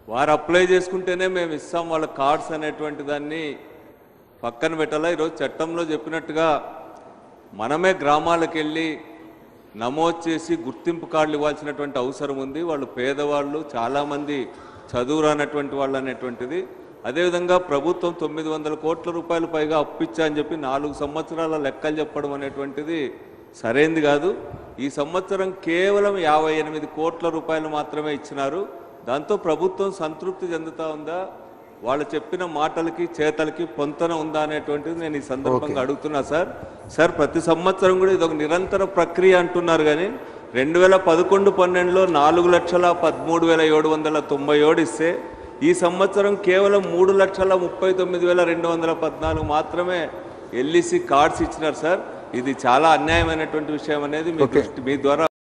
వారు అప్లై చేసుకుంటేనే మేము ఇస్తాం వాళ్ళ కార్డ్స్ అనేటువంటి దాన్ని పక్కన పెట్టాలా ఈరోజు చట్టంలో చెప్పినట్టుగా మనమే గ్రామాలకు వెళ్ళి నమోదు చేసి గుర్తింపు కార్డులు ఇవ్వాల్సినటువంటి అవసరం ఉంది వాళ్ళు పేదవాళ్ళు చాలామంది చదువు రానటువంటి వాళ్ళు అనేటువంటిది అదేవిధంగా ప్రభుత్వం తొమ్మిది వందల కోట్ల రూపాయలు పైగా అప్పిచ్చా అని చెప్పి నాలుగు సంవత్సరాల లెక్కలు చెప్పడం అనేటువంటిది సరైంది కాదు ఈ సంవత్సరం కేవలం యాభై ఎనిమిది కోట్ల రూపాయలు మాత్రమే ఇచ్చినారు దాంతో ప్రభుత్వం సంతృప్తి చెందుతా ఉందా వాళ్ళు చెప్పిన మాటలకి చేతలకి పొంతన ఉందా అనేటువంటిది నేను ఈ సందర్భంగా అడుగుతున్నా సార్ సార్ ప్రతి సంవత్సరం కూడా ఇది ఒక నిరంతర ప్రక్రియ అంటున్నారు కానీ రెండు వేల పదకొండు పన్నెండులో నాలుగు లక్షల పదమూడు వేల ఏడు వందల తొంభై ఏడు ఇస్తే ఈ సంవత్సరం కేవలం మూడు లక్షల ముప్పై తొమ్మిది వేల రెండు వందల పద్నాలుగు మాత్రమే ఎల్ఈసి కార్డ్స్ ఇచ్చినారు సార్ ఇది చాలా అన్యాయమైనటువంటి విషయం అనేది మీ దృష్టి మీ ద్వారా